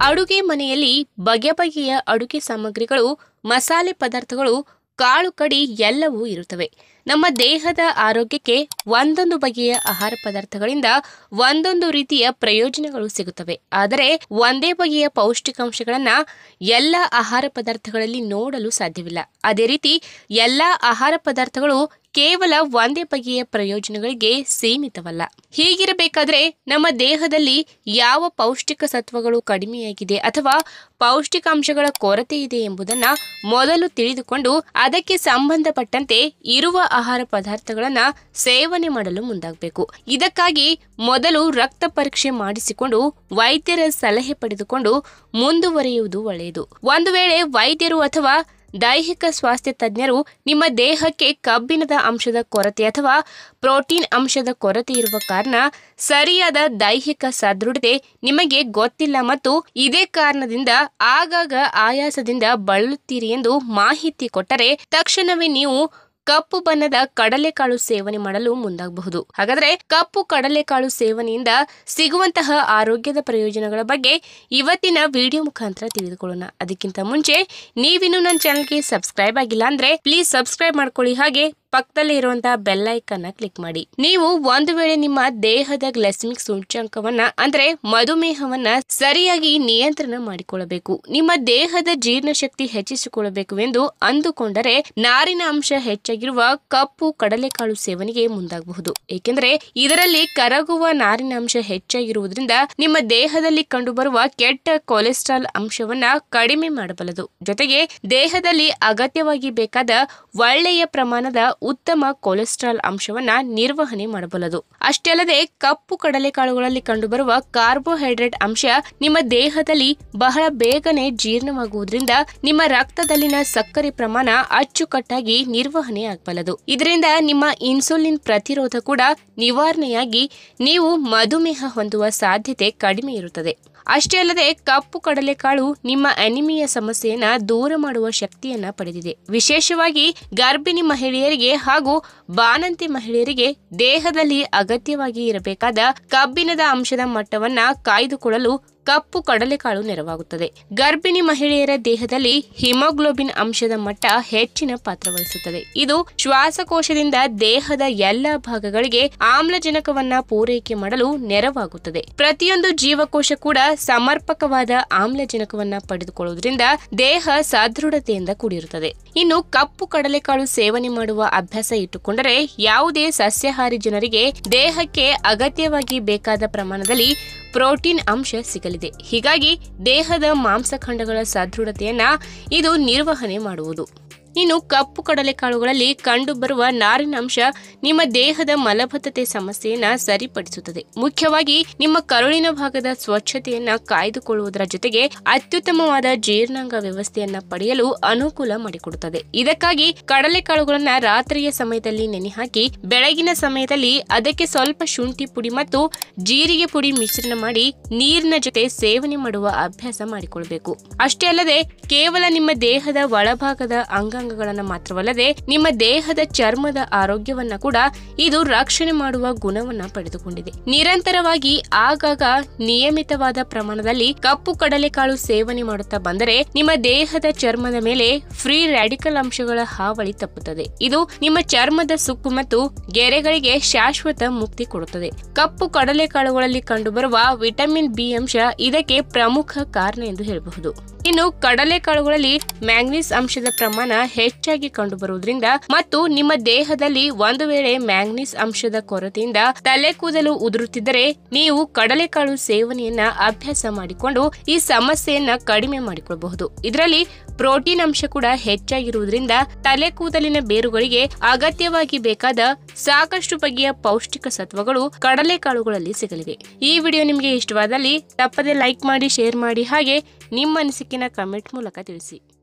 ಅಡುಗೆ ಮನೆಯಲ್ಲಿ ಬಗೆ ಬಗೆಯ ಅಡುಗೆ ಸಾಮಗ್ರಿಗಳು ಮಸಾಲೆ ಪದಾರ್ಥಗಳು ಕಾಳು ಕಡಿ ಎಲ್ಲವೂ ಇರುತ್ತವೆ ನಮ್ಮ ದೇಹದ ಆರೋಗ್ಯಕ್ಕೆ ಒಂದೊಂದು ಬಗೆಯ ಆಹಾರ ಪದಾರ್ಥಗಳಿಂದ ಒಂದೊಂದು ರೀತಿಯ ಪ್ರಯೋಜನಗಳು ಸಿಗುತ್ತವೆ ಆದರೆ ಒಂದೇ ಬಗೆಯ ಪೌಷ್ಟಿಕಾಂಶಗಳನ್ನ ಎಲ್ಲ ಆಹಾರ ಪದಾರ್ಥಗಳಲ್ಲಿ ನೋಡಲು ಸಾಧ್ಯವಿಲ್ಲ ಅದೇ ರೀತಿ ಎಲ್ಲ ಆಹಾರ ಪದಾರ್ಥಗಳು ಕೇವಲ ಒಂದೇ ಬಗೆಯ ಪ್ರಯೋಜನಗಳಿಗೆ ಸೀಮಿತವಲ್ಲ ಹೀಗಿರಬೇಕಾದ್ರೆ ನಮ್ಮ ದೇಹದಲ್ಲಿ ಯಾವ ಪೌಷ್ಟಿಕ ಸತ್ವಗಳು ಕಡಿಮೆಯಾಗಿದೆ ಅಥವಾ ಪೌಷ್ಟಿಕಾಂಶಗಳ ಕೊರತೆ ಇದೆ ಎಂಬುದನ್ನ ಮೊದಲು ತಿಳಿದುಕೊಂಡು ಅದಕ್ಕೆ ಸಂಬಂಧಪಟ್ಟಂತೆ ಇರುವ ಆಹಾರ ಪದಾರ್ಥಗಳನ್ನ ಸೇವನೆ ಮಾಡಲು ಮುಂದಾಗಬೇಕು ಇದಕ್ಕಾಗಿ ಮೊದಲು ರಕ್ತ ಪರೀಕ್ಷೆ ಮಾಡಿಸಿಕೊಂಡು ವೈದ್ಯರ ಸಲಹೆ ಪಡೆದುಕೊಂಡು ಮುಂದುವರಿಯುವುದು ಒಳ್ಳೆಯದು ಒಂದು ವೇಳೆ ವೈದ್ಯರು ಅಥವಾ ದೈಹಿಕ ಸ್ವಾಸ್ಥ್ಯ ತಜ್ಞರು ನಿಮ್ಮ ದೇಹಕ್ಕೆ ಕಬ್ಬಿಣದ ಅಂಶದ ಕೊರತೆ ಅಥವಾ ಪ್ರೋಟೀನ್ ಅಂಶದ ಕೊರತೆ ಇರುವ ಕಾರಣ ಸರಿಯಾದ ದೈಹಿಕ ಸದೃಢತೆ ನಿಮಗೆ ಗೊತ್ತಿಲ್ಲ ಮತ್ತು ಇದೇ ಕಾರಣದಿಂದ ಆಗಾಗ ಆಯಾಸದಿಂದ ಬಳಲುತ್ತೀರಿ ಎಂದು ಮಾಹಿತಿ ಕೊಟ್ಟರೆ ತಕ್ಷಣವೇ ನೀವು ಕಪ್ಪು ಬಣ್ಣದ ಕಡಲೆಕಾಳು ಸೇವನೆ ಮಾಡಲು ಮುಂದಾಗಬಹುದು ಹಾಗಾದ್ರೆ ಕಪ್ಪು ಕಡಲೆಕಾಳು ಸೇವನೆಯಿಂದ ಸಿಗುವಂತಹ ಆರೋಗ್ಯದ ಪ್ರಯೋಜನಗಳ ಬಗ್ಗೆ ಇವತ್ತಿನ ವಿಡಿಯೋ ಮುಖಾಂತರ ತಿಳಿದುಕೊಳ್ಳೋಣ ಅದಕ್ಕಿಂತ ಮುಂಚೆ ನೀವಿನ್ನು ನನ್ನ ಚಾನಲ್ಗೆ ಸಬ್ಸ್ಕ್ರೈಬ್ ಆಗಿಲ್ಲ ಅಂದ್ರೆ ಪ್ಲೀಸ್ ಸಬ್ಸ್ಕ್ರೈಬ್ ಮಾಡ್ಕೊಳ್ಳಿ ಹಾಗೆ ಪಕ್ಕದಲ್ಲಿ ಇರುವಂತಹ ಬೆಲ್ ಐಕನ್ ಕ್ಲಿಕ್ ಮಾಡಿ ನೀವು ಒಂದು ವೇಳೆ ನಿಮ್ಮ ದೇಹದ ಗ್ಲೈಸಮಿಕ್ ಸೂಚ್ಯಂಕವನ್ನ ಅಂದ್ರೆ ಮಧುಮೇಹವನ್ನ ಸರಿಯಾಗಿ ನಿಯಂತ್ರಣ ಮಾಡಿಕೊಳ್ಳಬೇಕು ನಿಮ್ಮ ದೇಹದ ಜೀರ್ಣಶಕ್ತಿ ಹೆಚ್ಚಿಸಿಕೊಳ್ಳಬೇಕು ಎಂದು ಅಂದುಕೊಂಡರೆ ನಾರಿನ ಅಂಶ ಹೆಚ್ಚಾಗಿರುವ ಕಪ್ಪು ಕಡಲೆಕಾಳು ಸೇವನೆಗೆ ಮುಂದಾಗಬಹುದು ಏಕೆಂದರೆ ಇದರಲ್ಲಿ ಕರಗುವ ನಾರಿನ ಅಂಶ ಹೆಚ್ಚಾಗಿರುವುದರಿಂದ ನಿಮ್ಮ ದೇಹದಲ್ಲಿ ಕಂಡುಬರುವ ಕೆಟ್ಟ ಕೊಲೆಸ್ಟ್ರಾಲ್ ಅಂಶವನ್ನ ಕಡಿಮೆ ಮಾಡಬಲ್ಲದು ಜೊತೆಗೆ ದೇಹದಲ್ಲಿ ಅಗತ್ಯವಾಗಿ ಬೇಕಾದ ಒಳ್ಳೆಯ ಪ್ರಮಾಣದ ಉತ್ತಮ ಕೊಲೆಸ್ಟ್ರಾಲ್ ಅಂಶವನ್ನ ನಿರ್ವಹಣೆ ಮಾಡಬಲ್ಲದು ಅಷ್ಟೇ ಅಲ್ಲದೆ ಕಪ್ಪು ಕಡಲೆಕಾಳುಗಳಲ್ಲಿ ಕಂಡುಬರುವ ಕಾರ್ಬೋಹೈಡ್ರೇಟ್ ಅಂಶ ನಿಮ್ಮ ದೇಹದಲ್ಲಿ ಬಹಳ ಬೇಗನೆ ಜೀರ್ಣವಾಗುವುದರಿಂದ ನಿಮ್ಮ ರಕ್ತದಲ್ಲಿನ ಸಕ್ಕರೆ ಪ್ರಮಾಣ ಅಚ್ಚುಕಟ್ಟಾಗಿ ನಿರ್ವಹಣೆ ಆಗಬಲ್ಲದು ಇದರಿಂದ ನಿಮ್ಮ ಇನ್ಸುಲಿನ್ ಪ್ರತಿರೋಧ ಕೂಡ ನಿವಾರಣೆಯಾಗಿ ನೀವು ಮಧುಮೇಹ ಹೊಂದುವ ಸಾಧ್ಯತೆ ಕಡಿಮೆ ಇರುತ್ತದೆ ಅಷ್ಟೇ ಅಲ್ಲದೆ ಕಪ್ಪು ಕಡಲೆಕಾಳು ನಿಮ್ಮ ಅನಿಮಿಯ ಸಮಸ್ಯೆಯನ್ನ ದೂರ ಮಾಡುವ ಶಕ್ತಿಯನ್ನ ಪಡೆದಿದೆ ವಿಶೇಷವಾಗಿ ಗರ್ಭಿಣಿ ಮಹಿಳೆಯರಿಗೆ ಹಾಗೂ ಬಾಣಂತಿ ಮಹಿಳೆಯರಿಗೆ ದೇಹದಲ್ಲಿ ಅಗತ್ಯವಾಗಿ ಇರಬೇಕಾದ ಕಬ್ಬಿಣದ ಅಂಶದ ಮಟ್ಟವನ್ನ ಕಾಯ್ದುಕೊಳ್ಳಲು ಕಪ್ಪು ಕಡಲೆಕಾಳು ನೆರವಾಗುತ್ತದೆ ಗರ್ಭಿಣಿ ಮಹಿಳೆಯರ ದೇಹದಲ್ಲಿ ಹಿಮೋಗ್ಲೋಬಿನ್ ಅಂಶದ ಮಟ್ಟ ಹೆಚ್ಚಿನ ಪಾತ್ರ ವಹಿಸುತ್ತದೆ ಇದು ಶ್ವಾಸಕೋಶದಿಂದ ದೇಹದ ಎಲ್ಲ ಭಾಗಗಳಿಗೆ ಆಮ್ಲಜನಕವನ್ನ ಪೂರೈಕೆ ಮಾಡಲು ನೆರವಾಗುತ್ತದೆ ಪ್ರತಿಯೊಂದು ಜೀವಕೋಶ ಕೂಡ ಸಮರ್ಪಕವಾದ ಆಮ್ಲಜನಕವನ್ನ ಪಡೆದುಕೊಳ್ಳುವುದರಿಂದ ದೇಹ ಸದೃಢತೆಯಿಂದ ಕೂಡಿರುತ್ತದೆ ಇನ್ನು ಕಪ್ಪು ಕಡಲೆಕಾಳು ಸೇವನೆ ಮಾಡುವ ಅಭ್ಯಾಸ ಇಟ್ಟುಕೊಂಡರೆ ಯಾವುದೇ ಸಸ್ಯಾಹಾರಿ ಜನರಿಗೆ ದೇಹಕ್ಕೆ ಅಗತ್ಯವಾಗಿ ಬೇಕಾದ ಪ್ರಮಾಣದಲ್ಲಿ ಪ್ರೋಟೀನ್ ಅಂಶ ಸಿಗಲಿದೆ ಹೀಗಾಗಿ ದೇಹದ ಮಾಂಸಖಂಡಗಳ ಸದೃಢತೆಯನ್ನ ಇದು ನಿರ್ವಹಣೆ ಮಾಡುವುದು ಇನ್ನು ಕಪ್ಪು ಕಡಲೆಕಾಳುಗಳಲ್ಲಿ ಕಂಡುಬರುವ ನಾರಿನ ಅಂಶ ನಿಮ್ಮ ದೇಹದ ಮಲಬದ್ಧತೆ ಸಮಸ್ಯೆಯನ್ನ ಸರಿಪಡಿಸುತ್ತದೆ ಮುಖ್ಯವಾಗಿ ನಿಮ್ಮ ಕರುಳಿನ ಭಾಗದ ಸ್ವಚ್ಛತೆಯನ್ನ ಕಾಯ್ದುಕೊಳ್ಳುವುದರ ಜೊತೆಗೆ ಅತ್ಯುತ್ತಮವಾದ ಜೀರ್ಣಾಂಗ ವ್ಯವಸ್ಥೆಯನ್ನ ಪಡೆಯಲು ಅನುಕೂಲ ಮಾಡಿಕೊಡುತ್ತದೆ ಇದಕ್ಕಾಗಿ ಕಡಲೆಕಾಳುಗಳನ್ನ ರಾತ್ರಿಯ ಸಮಯದಲ್ಲಿ ನೆನೆ ಹಾಕಿ ಬೆಳಗಿನ ಸಮಯದಲ್ಲಿ ಅದಕ್ಕೆ ಸ್ವಲ್ಪ ಶುಂಠಿ ಪುಡಿ ಮತ್ತು ಜೀರಿಗೆ ಪುಡಿ ಮಿಶ್ರಣ ಮಾಡಿ ನೀರಿನ ಜೊತೆ ಸೇವನೆ ಮಾಡುವ ಅಭ್ಯಾಸ ಮಾಡಿಕೊಳ್ಬೇಕು ಅಷ್ಟೇ ಅಲ್ಲದೆ ಕೇವಲ ನಿಮ್ಮ ದೇಹದ ಒಳಭಾಗದ ಅಂಗಾಂಗಗಳನ್ನ ಮಾತ್ರವಲ್ಲದೆ ನಿಮ್ಮ ದೇಹದ ಚರ್ಮದ ಆರೋಗ್ಯವನ್ನ ಕೂಡ ಇದು ರಕ್ಷಣೆ ಮಾಡುವ ಗುಣವನ್ನ ಪಡೆದುಕೊಂಡಿದೆ ನಿರಂತರವಾಗಿ ಆಗಾಗ ನಿಯಮಿತವಾದ ಪ್ರಮಾಣದಲ್ಲಿ ಕಪ್ಪು ಕಡಲೆಕಾಳು ಸೇವನೆ ಮಾಡುತ್ತಾ ಬಂದರೆ ನಿಮ್ಮ ದೇಹದ ಚರ್ಮದ ಮೇಲೆ ಫ್ರೀ ರ್ಯಾಡಿಕಲ್ ಅಂಶಗಳ ಹಾವಳಿ ತಪ್ಪುತ್ತದೆ ಇದು ನಿಮ್ಮ ಚರ್ಮದ ಸುಕ್ಕು ಮತ್ತು ಗೆರೆಗಳಿಗೆ ಶಾಶ್ವತ ಮುಕ್ತಿ ಕೊಡುತ್ತದೆ ಕಪ್ಪು ಕಡಲೆಕಾಳುಗಳಲ್ಲಿ ಕಂಡುಬರುವ ವಿಟಮಿನ್ ಬಿ ಅಂಶ ಇದಕ್ಕೆ ಪ್ರಮುಖ ಕಾರಣ ಎಂದು ಹೇಳಬಹುದು ಇನ್ನು ಕಡಲೆಕಾಳುಗಳಲ್ಲಿ ಮ್ಯಾಂಗ್ನೀಸ್ ಅಂಶದ ಪ್ರಮಾಣ ಹೆಚ್ಚಾಗಿ ಕಂಡುಬರುವುದರಿಂದ ಮತ್ತು ನಿಮ್ಮ ದೇಹದಲ್ಲಿ ಒಂದು ವೇಳೆ ಮ್ಯಾಂಗ್ನೀಸ್ ಅಂಶದ ಕೊರತೆಯಿಂದ ತಲೆ ಕೂದಲು ಉದುರುತ್ತಿದ್ದರೆ ನೀವು ಕಡಲೆಕಾಳು ಸೇವನೆಯನ್ನ ಅಭ್ಯಾಸ ಮಾಡಿಕೊಂಡು ಈ ಸಮಸ್ಯೆಯನ್ನ ಕಡಿಮೆ ಮಾಡಿಕೊಳ್ಳಬಹುದು ಇದರಲ್ಲಿ ಪ್ರೋಟೀನ್ ಅಂಶ ಕೂಡ ಹೆಚ್ಚಾಗಿರುವುದರಿಂದ ತಲೆ ಕೂದಲಿನ ಬೇರುಗಳಿಗೆ ಅಗತ್ಯವಾಗಿ ಬೇಕಾದ ಸಾಕಷ್ಟು ಬಗೆಯ ಪೌಷ್ಟಿಕ ಸತ್ವಗಳು ಕಡಲೆಕಾಳುಗಳಲ್ಲಿ ಸಿಗಲಿವೆ ಈ ವಿಡಿಯೋ ನಿಮಗೆ ಇಷ್ಟವಾದಲ್ಲಿ ತಪ್ಪದೆ ಲೈಕ್ ಮಾಡಿ ಶೇರ್ ಮಾಡಿ ಹಾಗೆ ನಿಮ್ಮ ಅನಿಸಿಕೆನ ಕಮೆಂಟ್ ಮೂಲಕ ತಿಳಿಸಿ